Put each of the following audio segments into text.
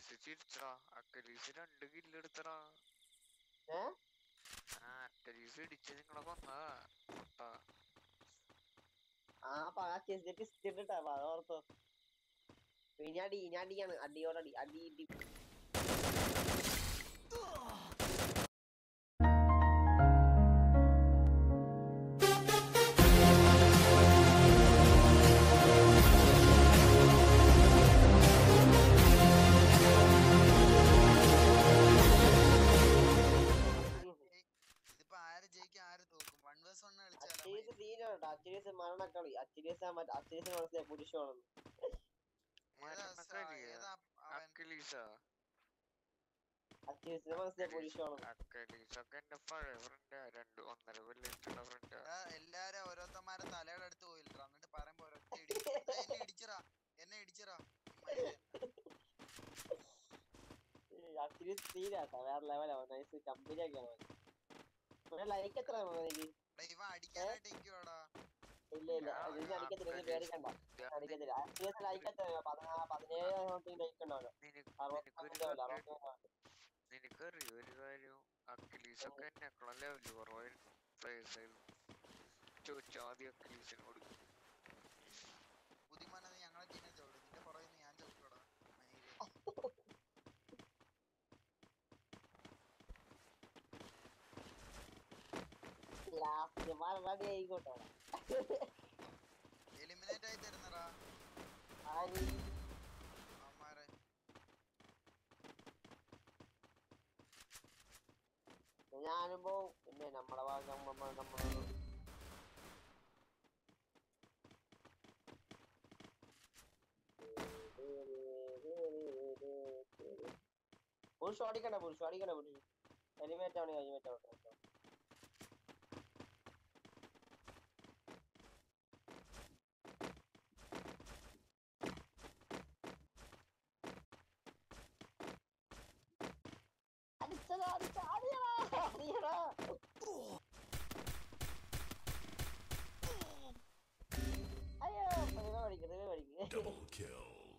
അക്കലീസ് ചിരിച്ചടാ അക്കലീസ് രണ്ട് കില്ല് എടുത്തടാ ഏ ആ അക്കലീസ് ഇടിച്ച് നിങ്ങളെ കൊന്നതാ മുട്ട ആ പക ചെസ്റ്റ് പിസ്റ്റ് ഇട്ടിട്ടാ പക ഓർത്തോ ഇനി അടി ഇനി അടിയാണ് അടിയോടടി അടി ഇടി ഇതിപ്പോ ആര് ജയിക്കും ആര് തോക്കും വൺ വേഴ്സ് വൺ കളിച്ചാലോ അച്ചിരീസ് സീനാണ് കേട്ടോ അച്ചിരീസ് മരണക്കളി അച്ചിരീസ് അച്ചിരീസ് മനസ്സിലായി പുരുഷമാണെന്ന് മരണക്കളി ഏതാ അവൻ അക്കലീസാ അച്ചിരീസിന് മനസ്സിലായി പുരുഷമാണെന്ന് അക്കലീസൊക്കെ എന്റെ പഴയ ഫ്രണ്ടാ രണ്ട് ഒന്നര കൊല്ലത്തുള്ള ഫ്രണ്ടാ എടാ, എല്ലാരും ഓരോരുത്തന്മാരെ തലയുടെ അടുത്ത് പോയില്ലടാ എന്നിട്ട് പറയുമ്പോ ഒരൊറ്റ ഇടി എടാ, എന്നെ ഇടിച്ചറാ എന്നെ ഇടിച്ചറാ അച്ചിരീസ് സീനാട്ടോ വേറെ ലെവലാവും നൈസ് കമ്പനി ഒക്കെയാണ് പിന്നെ ലൈക്ക് എത്ര എനിക്ക് ഇവ അടിക്കാനായിട്ട് ഇരിക്കുവാടാ ഇല്ല ഇല്ല അത് ഇനി അടിക്കത്തില്ല നീ പേടിക്കണ്ട അടിക്കത്തില്ല അച്ചിരീസ് ലൈക്ക് എത്ര പതിനാറ് പതിനേഴ് സംതിങ് ലൈക്ക് ഉണ്ടാവല്ലോ നിനക്ക് അറുപത്തൊമ്പത് നിനക്കൊരു ഉണ്ടാവില്ല കാര്യം- അറുപത്തൊമ്പത് നിനക്കറിയോ ഒരു കാര്യം അക്കിലീസൊക്കെ എന്നെക്കുള്ള ലെവല് കുറവായിരുന്നു പ്ലേയേഴ്സ് ആയിരുന്നു ചോദിച്ചാ ആദ്യം അക്കിലീസിനോട് ബുദ്ധിമാനത് ഞങ്ങളെ ടീമിനെ ചവിടും നിന്റെ പുറകിൽ നിന്ന് ഞാൻ ചവിട്ടോടാ മയിലേ. ലാസ്റ്റ് മറുപടി ആയിക്കോട്ടെ എലിമിനേറ്റ് ആയി തരുന്നടാ ആര് അവന്മാരെ ഞാനും പോവും പിന്നെ നമ്മളെ ഭാഗം നമ്മ നമ്മള് പുരുഷ അടിക്കണ്ട പുരുഷ അടിക്കണ്ട പുരുഷ എലിമേറ്റ് ആണ് എലിമേറ്റ് ആവട്ടെ അടിച്ചതാ അടിച്ച അടിയടാ അടിയടാ അയ്യോ പതിനെ പഠിക്കും പതിനെ പഠിക്കും Double kill.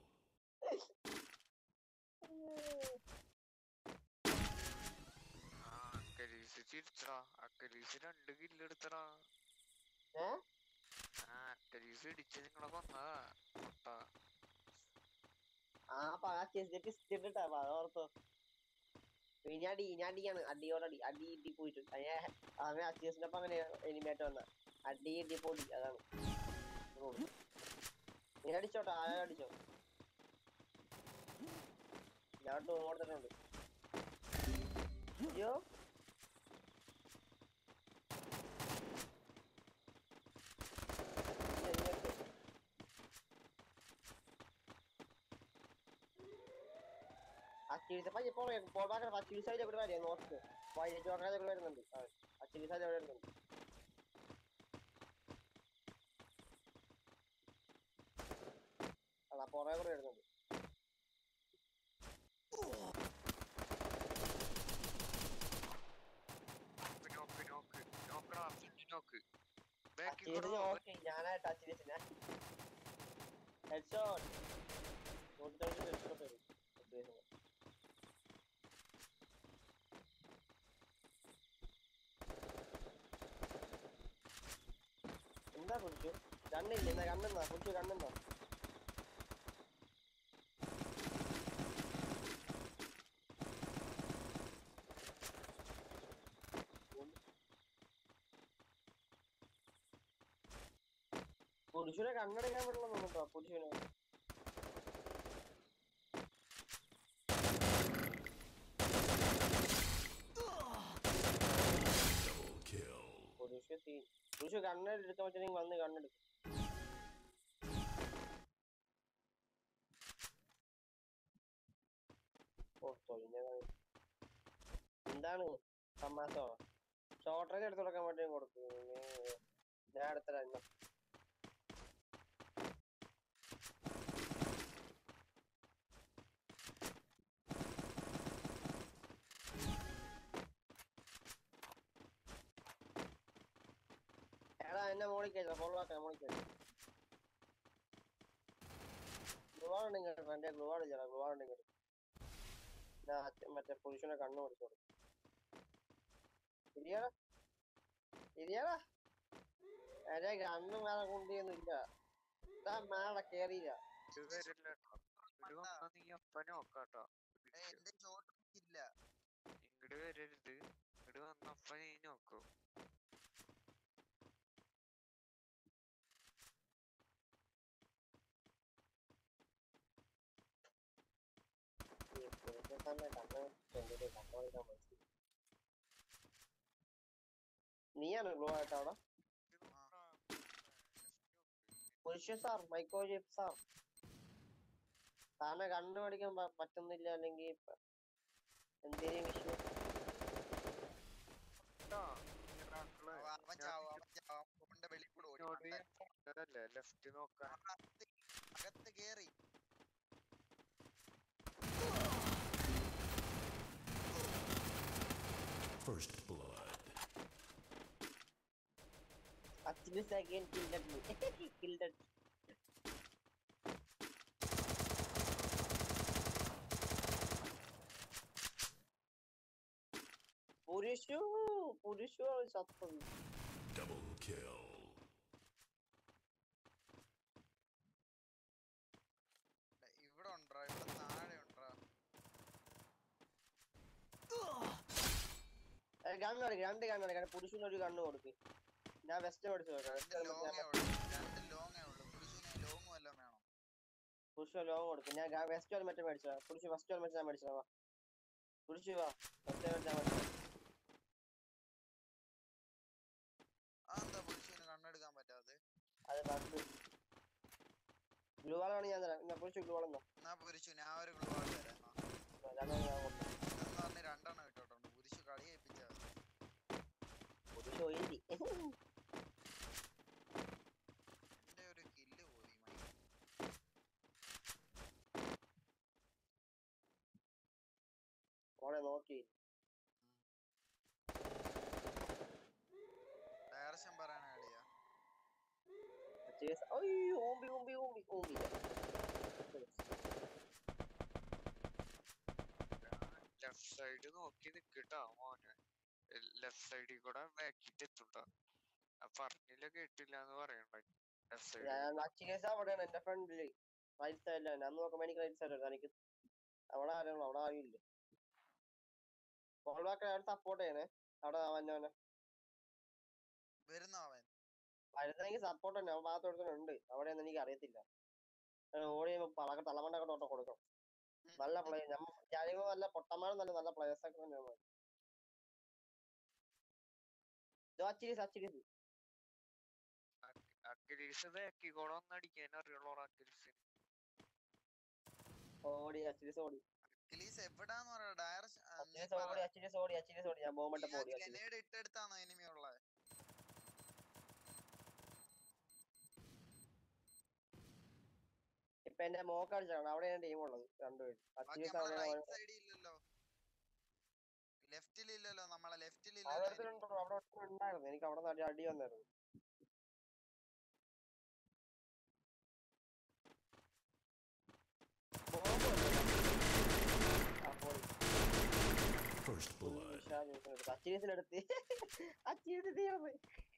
ആ അക്കലീസ് ചിരിച്ചടാ അക്കലീസ് രണ്ട് കില്ല് എടുത്തടാ ഏ ആ അക്കലീസ് ഇടിച്ച് നിങ്ങളെ കൊന്നതാ മുട്ട ആ പക ചെസ്റ്റ് പിസ്റ്റ് ഇട്ടിട്ടാ പക ഓർത്തോ ഇനി അടി ഇനി അടിയാണ് അടിയോടടി അടി ഇടി പോയിട്ട് അതിനെ അവൻ അച്ഛൻ്റെ ഒപ്പം അങ്ങനെ എലിമേറ്റ് വന്ന അടി ഇടി പൊടി അതാണ് റൂൾ. നീ അടിച്ചോട്ടോ ആരും അടിച്ചോ ഞാൻ ടൂർ കൊടുത്തിട്ടുണ്ട് അയ്യോ ഇല്ല, ഇല്ല, ഇല്ല. അച്ചിരിച്ച പയ്യെ പോകെ പോകാൻ അച്ചിരിച്ച എവിടെ വരെ നോക്ക് വൈകിട്ട് നോക്കാൻ എവിടെ വരുന്നുണ്ട് അച്ചിരിച്ച എവിടെ വരുന്നുണ്ട് അതാ പുറകെ കൂടെ വരുന്നുണ്ട് നോക്ക് നോക്ക് നോക്കടാ പിന്നെ നോക്ക് ബാക്കി അച്ചിരിച്ച ഓക്കെ ഞാനായിട്ട് അച്ചിരിച്ചിനെ ഹെഡ്ഷോട്ട് നൂറ്റി ഹെഡ്ഷോട്ട് വരും അച്ചിരിച്ചിന്. എന്താ കുടിച്ചു കണ്ണില്ല എന്നാ കണ്ണെന്നാ കുടിച്ചു കണ്ണെന്നാ പുരുഷനെ കണ്ണെടുക്കാൻ പറ്റില്ല തോന്നുട്ടോ പുരുഷനെ Double kill. പുരുഷ സീൻ പുരുഷ കണ്ണെടുക്കാൻ പറ്റണെങ്കിൽ വന്ന് കണ്ണെടുക്കും ഓ തൊഴിഞ്ഞതാണ് എന്താണ് തമാശ ഷോർട്ടേജ് എടുത്തു കൊടുക്കാൻ വേണ്ടി കൊടുത്തു നീ- ഞാൻ എടുത്തരാ ഇന്ന് എടാ എന്നെ മോളിൽ കയറ്റാ ഫോളോ ആക്കാൻ മോളിൽ കയറ്റാ ഗ്ലുവാൾ ഉണ്ടെങ്കിൽ എന്റെ ഗ്ലുവാൾ ഇല്ലടാ ഗ്ലുവാൾ ഉണ്ടെങ്കിൽ ഞാൻ അച്ഛൻ മറ്റേ പുരുഷനെ കണ്ണു കൊടുത്തു കൊടുക്കും ശരിയാടാ ശരിയാടാ എന്റെ കണ്ണ് മേലെ കൊണ്ടിയൊന്നും ഇല്ല ഇതാ മേലെ കേറിയില്ല ഇത് വരില്ല കേട്ടോ ഇങ്ങട് വന്നാ നീ അപ്പ നോക്കാട്ടോ ഏയ് എന്റെ ചോട്ട് ഇല്ല ഇങ്ങട് വരരുത് ഇങ്ങട് വന്ന അപ്പ നീ നോക്കൂ ഈ പുരുഷൻ തന്നെ കണ്ണ് കൊണ്ടിട്ട് കണ്ണ് കൊടുക്കാൻ മനസ്സിലായി നീയാണ് ഗ്ലോ ആയിട്ട് അവിടെ പുരുഷ സാർ മൈക്കോജിപ് സാർ താനെ കണ്ണു പഠിക്കാൻ പറ്റുന്നില്ല അല്ലെങ്കിൽ എന്തേലും വിഷയം മക്കളെ അവ- അവൻ ചാവും അവൻ ചാവും അവന്റെ വെളിയിൽ കൂടെ ഓടി ഇങ്ങോട്ട് മണ്ടൻ. അതല്ലേ ലെഫ്റ്റ് നോക്കാൻ അവൻ അകത്ത് അകത്ത് കേറി First blood. Achilles again killed me. killed it. Purushu Purushu ചത്തത് Double kill. ദേ, ഇവിടെ ഉണ്ടോ ഇവിടെ താഴെ ഉണ്ടോ കണ്ണ് കൊടുക്ക് രണ്ട് കണ്ണ് കൊടുക്ക് പുരുഷന് ഒരു കണ്ണ് കൊടുക്ക് ഞാൻ വെസ്റ്റ് മേടിച്ചു രണ്ട് ലോങ്ങേ ഉള്ളു രണ്ട് ലോങ്ങേ ഉള്ളു പുരുഷന് ലോങ് വല്ലതും വേണം പുരുഷ ലോങ് കൊടുക്കും ഞാൻ വെസ്റ്റ് മറ്റേ മേടിച്ചതാ പുരുഷ ഫസ്റ്റ് ഹെൽമെറ്റ് ഞാൻ മേടിച്ചതാ വാ പുരുഷ വാ ഫസ്റ്റ് ഹെൽമെറ്റ് ഞാൻ മേടിച്ചതാ അതെന്താ പുരുഷന് കണ്ണെടുക്കാൻ പറ്റാതെ അത് പണ്ട് ഗ്ലൂ വാളാണ് ഞാൻ തരാം എന്നാ പുരുഷ ഗ്ലൂ വാളെന്നോ എന്നാ പുരുഷു ഞാൻ ഒരു ഗ്ലൂ ആൾ തരാം ആ. രണ്ടെണ്ണം ഞാൻ കൊടുക്കാം ഇതെന്ന് പറഞ്ഞ് രണ്ടെണ്ണം ഇട്ടോട്ടുണ്ട് പുരുഷു കളി ഏൽപ്പിച്ചാ മതി. പുരുഷ ഒയിരി എന്റെ ഒരു കില്ല് പോയി മൈ മോളെ നോക്കി ഡയറക്ഷൻ പറയാനാ കളിയാ ചേസ് അയ്യോ ഓമ്പി ഓമ്പി ഓമ്പി ഓമ്പി ലെഫ്റ്റ് സൈഡ് നോക്കി നിക്കട്ടാ മോനെ ലെഫ്റ്റ് സൈഡിൽ കൂടെ ബാക്കിട്ട് എത്തുട്ടാ പറഞ്ഞില്ല കേട്ടില്ല എന്ന് പറയണ്ട ലെഫ്റ്റ് സൈഡ് ഞാൻ അച്ചികേസ് അവിടെയാണ് എന്റെ ഫ്രണ്ടില് റൈറ്റ് സൈഡിലാണ് അന്ന് നോക്കുമ്പോ എനിക്ക് റൈറ്റ് സൈഡ് എനിക്ക് അവിടെ ആരും അവിടെ ആരും ഇല്ല ബോൾ ബാക്ക് അവിടെ സപ്പോർട്ട് ചെയ്യണേ അവിടെ അവനെ വരുന്നോ അവൻ വരുന്നെങ്കിൽ സപ്പോർട്ട് തന്നെ അവൻ ഭാഗത്ത് കൊടുക്കുന്നുണ്ട് അവിടെയൊന്നും എനിക്ക് അറിയത്തില്ല ഞാൻ ഓടി പളക തലമണ്ടൊക്കെ തൊട്ട് കൊടുക്കണം നല്ല പ്ലെയർ നമ്മ ഞാനിപ്പോ നല്ല പൊട്ടന്മാരും നല്ല നല്ല പ്ലേയേഴ്സ് ഒക്കെ തന്നെയാണ് അച്ചിരീസ് അച്ചിരീസ് അക്കിലീസ് ബാക്കി കൂടെ ഒന്ന് അടിക്കാൻ അറിയുള്ളൂ അക്കിലീസിന് ഓടി അച്ചിരീസ് ഓടി ക്ലീസ് എവിടാന്ന് പറയാ ഡയറക്ഷൻ അച്ചിരീസ് ഓടി അച്ചിരീസ് ഓടി അച്ചിരീസ് ഓടി ഞാൻ ബോംബിട്ട് ഓടി അച്ചിരീസ് ഗ്രനേഡ് ഇട്ടെടുത്താണോ എനിമി ഉള്ളത് ഇപ്പൊ എന്റെ മോക്ക് അടിച്ചാണ് അവിടെയാണ് ടീം ഉള്ളത് രണ്ടുപേരും ബാക്കി അച്ചിരീസ് നമ്മളെ അവിടെ റൈറ്റ് സൈഡിൽ ഇല്ലല്ലോ ലെഫ്റ്റിൽ ഇല്ലല്ലോ നമ്മളെ ലെഫ്റ്റിൽ അവിടെ ഇല്ലല്ലോ ഒരുത്തനുണ്ടോ അവിടെ ഒരുത്തൻ ഉണ്ടായിരുന്നു എനിക്ക് അവിടെ നിന്ന് അടി വന്നായിരുന്നു ബോംബ് ആ പോയി First blood. അച്ചീസിനെടുത്ത് അച്ചീസ് തീർന്ന്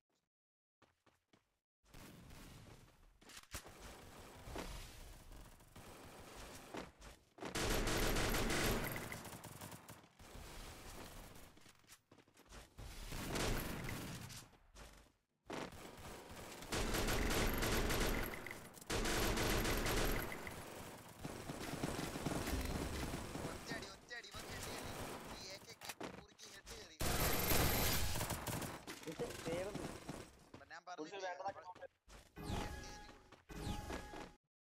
ഒറ്റയടി ഒറ്റയടി ഇവൻ ഹെഡ് കയറി ഈ AK ക്ക് കുറുക്കി ഹെഡ് കയറി തീർന്ന് അപ്പൊ ഞാൻ പുരുഷ പറഞ്ഞില്ലേ വേണ്ടതൊക്കെ നമ്മള് നോക്ക്. head കയറ്റി കൊടുക്കും.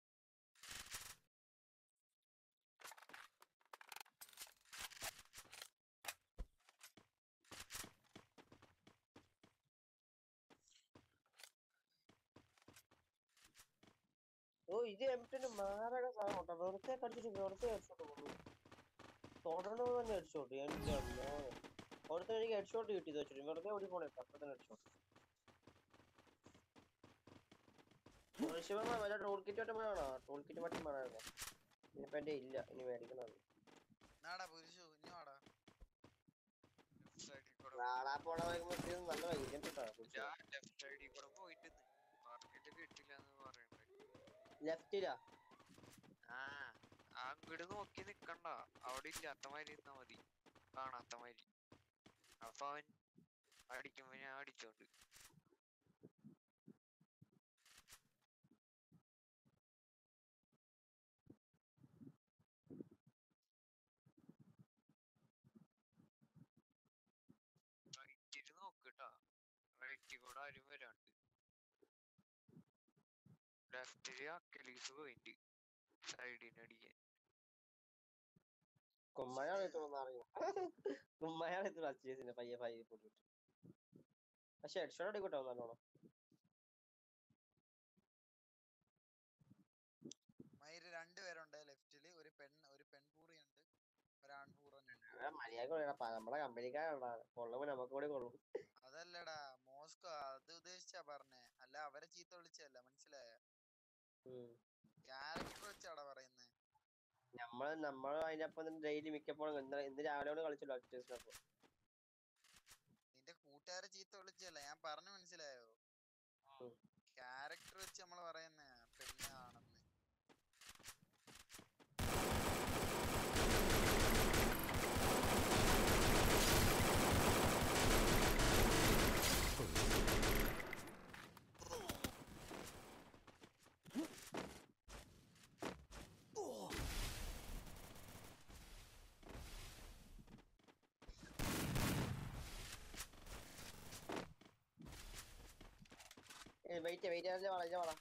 ഓ ഇത് എംടിന് മാരക സാധനം കേട്ടോ വെറുതെ കടിച്ചിട്ട് വെറുതെ ഹെഡ്ഷോട്ട് കൊണ്ടു തുടർന്ന് തന്നെ ഹെഡ്ഷോട്ട് എന്റെ മോനെ ഒരുത്തൻ എനിക്ക് ഹെഡ്ഷോട്ട് കിട്ടിയത് വെച്ചിട്ട് വെറുതെ ഓടി പോണേ അപ്പത്തന്നെ ഹെഡ്ഷോട്ട് ശിവമ്മ വല്ല ടൂൾ കിറ്റ് മറ്റും വേണോ ടൂൾ കിറ്റ് മറ്റും വേണമായിരുന്നോ ഇനിയിപ്പോ എന്റെ ഇല്ല ഇനി മേടിക്കണം എന്നാടാ പുരുഷ പോണ നല്ല വൈകും കേട്ടോ ഞാൻ ലെഫ്റ്റ് സൈഡിൽ കൂടെ പോയിട്ട് പറഞ്ഞിട്ട് കിട്ടില്ല എന്ന് പറയണ്ടായി ലെഫ്റ്റിലാ ആ അങ്ങോട്ട് നോക്കി നിക്കണ്ട അവിടെ ഇല്ലാത്ത മാതിരി നിന്നാ മതി കാണാത്ത മാതിരി അപ്പൊ അവൻ അടിക്കുമ്പോ ഞാൻ അടിച്ചോണ്ട് റൈറ്റില് നോക്കട്ടാ റൈറ്റിൽ കൂടെ ആരും വരാണ്ട് ലെഫ്റ്റില് അക്കലീസ് പോയിന്റ് സൈഡിന് അടിക്കാൻ കുമ്മയാണ് തോന്നാറിയോ കുമ്മയാണ് അച്ചീസിന്റെ പയ്യെ പയ്യെ പോയിട്ട് പക്ഷെ ഹെഡ്ഷോട്ട് അടിക്കട്ടോ നല്ലോണം മയില് രണ്ടുപേരുണ്ട് ലെഫ്റ്റില് ഒരു പെൺ ഒരു പെൺപൂറിയുണ്ട് ഒരാൺപൂറനുണ്ട് മര്യാദ നമ്മളെ കമ്പനിക്കാരുണ്ടാ കൊള്ളുമ്പോ നമുക്ക് കൂടി കൊള്ളും അതല്ലടാ മോസ്കോ അത് ഉദ്ദേശിച്ചാ പറഞ്ഞേ അല്ല അവരെ ചീത്ത വിളിച്ചല്ല മനസ്സിലായ ഉം. ക്യാരക്ടർ വെച്ചാടാ പറയുന്നേ നമ്മള് നമ്മള് അതിനപ്പം ഡെയിലി മിക്കപ്പോഴും ഇന്ന് ഇന്ന് രാവിലെ കൊണ്ട് കളിച്ചല്ലോ അച്ചീസിനൊപ്പം നിന്റെ കൂട്ടുകാരെ ചീത്ത വിളിച്ചല്ല ഞാൻ പറഞ്ഞു മനസ്സിലായോ ഉം. ക്യാരക്ടർ വെച്ച് നമ്മൾ പറയുന്നേ പെണ്ണാണെന്ന് വെയിറ്റ് വെയിറ്റ് ചെയ്യാൻ വള വള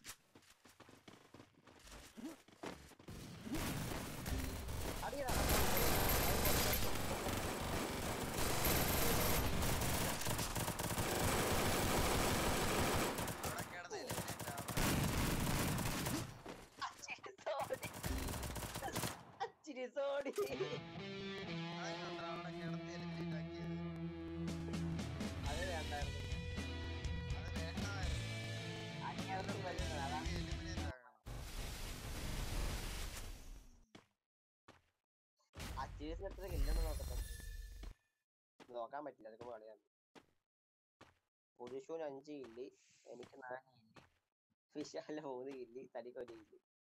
അടിയടാ അവിടെ കിടന്ന് eliminate ആവണം. അച്ചിരി സോടി അതെന്താ അവിടെ കിടന്ന് eliminate ആക്കിയത്? അത് വേണ്ടായിരുന്നു അത് വേണ്ടമായിരുന്നു. അടിയാവുന്നത് വരുന്നത് അതാ eliminate ആകണം. അച്ചീസിന് എത്ര കില്ലെന്ന് നോക്കട്ടെ നോക്കാൻ പറ്റില്ല അതൊക്കെ കളിയാണ് പുരുഷന് അഞ്ച് കില്ലി എനിക്ക് നാല് കില്ലി ഫിഷാലിന് മൂന്ന് കില്ലി തടിക്ക് ഒരു കില്ലി